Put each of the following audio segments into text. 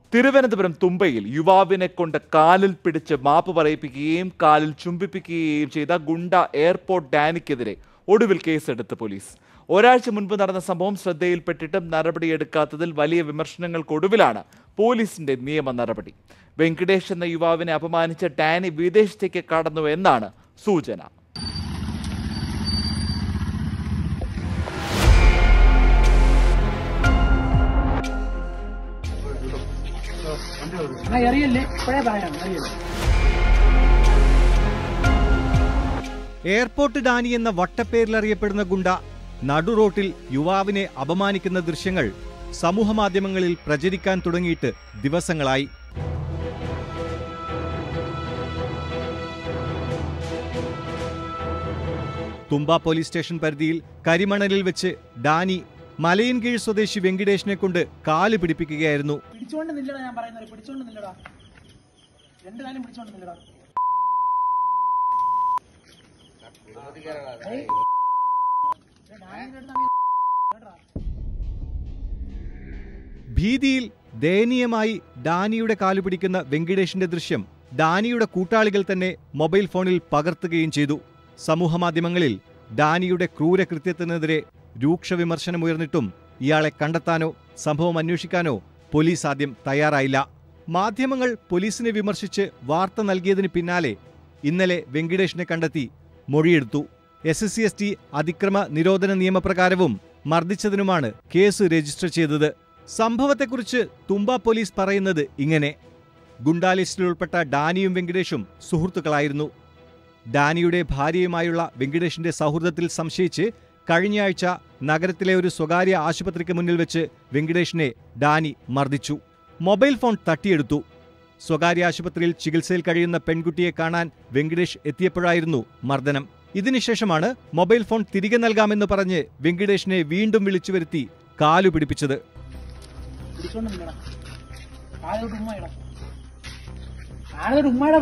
തിരുവനന്തപുരം തുമ്പയിൽ യുവാവിനെ കൊണ്ട് കാലിൽ പിടിച്ച് മാപ്പ് പറയിപ്പിക്കുകയും കാലിൽ ചുംബിപ്പിക്കുകയും ചെയ്ത ഗുണ്ട എയർപോർട്ട് ഡാനിക്കെതിരെ ഒടുവിൽ കേസെടുത്ത് പോലീസ് ഒരാഴ്ച മുൻപ് നടന്ന സംഭവം ശ്രദ്ധയിൽപ്പെട്ടിട്ടും നടപടിയെടുക്കാത്തതിൽ വലിയ വിമർശനങ്ങൾക്കൊടുവിലാണ് പോലീസിന്റെ നിയമ നടപടി വെങ്കടേഷ് എന്ന യുവാവിനെ അപമാനിച്ച ഡാനി വിദേശത്തേക്ക് കടന്നു എന്നാണ് സൂചന ഞാൻ അറിയില്ലേ ഇപ്പോഴേ പറയാം അറിയില്ല എയർപോർട്ട് ഡാനി എന്ന വട്ടപ്പേരിൽ അറിയപ്പെടുന്ന ഗുണ്ട നടുറോട്ടിൽ യുവാവിനെ അപമാനിക്കുന്ന ദൃശ്യങ്ങൾ സമൂഹമാധ്യമങ്ങളിൽ പ്രചരിക്കാൻ തുടങ്ങിയിട്ട് ദിവസങ്ങളായി തുമ്പ പോലീസ് സ്റ്റേഷൻ പരിധിയിൽ കരിമണലിൽ വെച്ച് ഡാനി മലയൻകീഴ് സ്വദേശി വെങ്കിടേഷിനെ കൊണ്ട് കാല് പിടിപ്പിക്കുകയായിരുന്നു പിടിച്ചോണ്ട് നില്ലടാ ഞാൻ പറയുന്നത് പിടിച്ചോണ്ട് നില്ലടാ രണ്ട് കാലം പിടിച്ചോണ്ട് നില്ലടാ ഏയ്. ഏ, ഡാനിയുടെ അടുത്ത് അങ്ങ് കേട്ടടാ. ഭീതിയിൽ ദയനീയമായി ഡാനിയുടെ കാലു പിടിക്കുന്ന വെങ്കിടേഷിന്റെ ദൃശ്യം ഡാനിയുടെ കൂട്ടാളികൾ തന്നെ മൊബൈൽ ഫോണിൽ പകർത്തുകയും ചെയ്തു സമൂഹമാധ്യമങ്ങളിൽ ഡാനിയുടെ ക്രൂരകൃത്യത്തിനെതിരെ രൂക്ഷ വിമർശനമുയർന്നിട്ടും ഇയാളെ കണ്ടെത്താനോ സംഭവം അന്വേഷിക്കാനോ പോലീസ് ആദ്യം തയ്യാറായില്ല മാധ്യമങ്ങൾ പോലീസിനെ വിമർശിച്ച് വാർത്ത നൽകിയതിന് പിന്നാലെ ഇന്നലെ വെങ്കിടേഷിനെ കണ്ടെത്തി മൊഴിയെടുത്തു S S C S T അതിക്രമ നിരോധന നിയമപ്രകാരവും മർദ്ദിച്ചതിനുമാണ് കേസ് രജിസ്റ്റർ ചെയ്തത് സംഭവത്തെക്കുറിച്ച് തുമ്പ പോലീസ് പറയുന്നത് ഇങ്ങനെ ഗുണ്ടാ ലിസ്റ്റിൽ ഉൾപ്പെട്ട ഡാനിയും വെങ്കടേഷും സുഹൃത്തുക്കളായിരുന്നു ഡാനിയുടെ ഭാര്യയുമായുള്ള വെങ്കടേഷിന്റെ സൗഹൃദത്തിൽ സംശയിച്ച് കഴിഞ്ഞയാഴ്ച നഗരത്തിലെ ഒരു സ്വകാര്യ ആശുപത്രിക്ക് മുന്നിൽ വെച്ച് വെങ്കടേഷിനെ ഡാനി മർദ്ദിച്ചു മൊബൈൽ ഫോൺ തട്ടിയെടുത്തു സ്വകാര്യ ആശുപത്രിയിൽ ചികിത്സയിൽ കഴിയുന്ന പെൺകുട്ടിയെ കാണാൻ വെങ്കടേഷ് എത്തിയപ്പോഴായിരുന്നു മർദ്ദനം ഇതിനുശേഷമാണ് മൊബൈൽ ഫോൺ തിരികെ നൽകാമെന്ന് പറഞ്ഞ് വെങ്കടേഷിനെ വീണ്ടും വിളിച്ചു വരുത്തി കാലു പിടിപ്പിച്ചത് പിടിച്ചോണ്ട് നില്ലടാ കാലോട്ട് ഉമ്മ ഇടാ കാലോട്ട് ഉമ്മയുടെ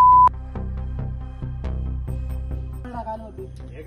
കാലോട്ട്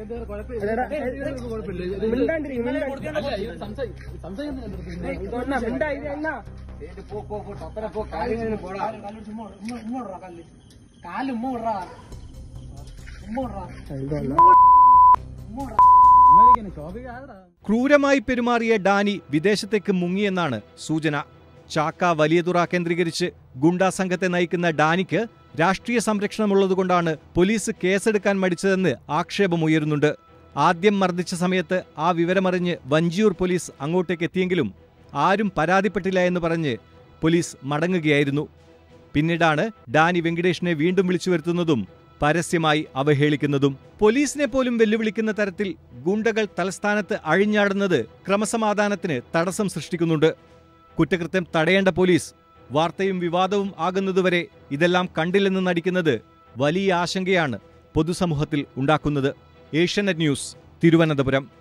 കാല് ഉമ്മ വിടറാ ഉമ്മ വിടറാ ഉമ്മ വിടറാ ക്രൂരമായി പെരുമാറിയ ഡാനി വിദേശത്തേക്ക് മുങ്ങിയെന്നാണ് സൂചന ചാക്ക വലിയതുറ കേന്ദ്രീകരിച്ച് ഗുണ്ടാ സംഘത്തെ നയിക്കുന്ന ഡാനിക്ക് രാഷ്ട്രീയ സംരക്ഷണമുള്ളതുകൊണ്ടാണ് പോലീസ് കേസെടുക്കാൻ മടിച്ചതെന്ന് ആക്ഷേപമുയരുന്നുണ്ട് ആദ്യം മർദ്ദിച്ച സമയത്ത് ആ വിവരമറിഞ്ഞ് വഞ്ചിയൂർ പോലീസ് അങ്ങോട്ടേക്ക് എത്തിയെങ്കിലും ആരും പരാതിപ്പെട്ടില്ല എന്ന് പറഞ്ഞ് പോലീസ് മടങ്ങുകയായിരുന്നു പിന്നീടാണ് ഡാനി വെങ്കടേഷിനെ വീണ്ടും വിളിച്ചു വരുത്തുന്നതും പരസ്യമായി അവഹേളിക്കുന്നതും പോലീസിനെ പോലും വെല്ലുവിളിക്കുന്ന തരത്തിൽ ഗുണ്ടകൾ തലസ്ഥാനത്ത് അഴിഞ്ഞാടുന്നത് ക്രമസമാധാനത്തിന് തടസ്സം സൃഷ്ടിക്കുന്നുണ്ട് കുറ്റകൃത്യം തടയേണ്ട പോലീസ് വാർത്തയും വിവാദവും ആകുന്നതുവരെ ഇതെല്ലാം കണ്ടില്ലെന്ന് നടിക്കുന്നത് വലിയ ആശങ്കയാണ് പൊതുസമൂഹത്തിൽ ഉണ്ടാക്കുന്നത് ഏഷ്യാനെറ്റ് ന്യൂസ് തിരുവനന്തപുരം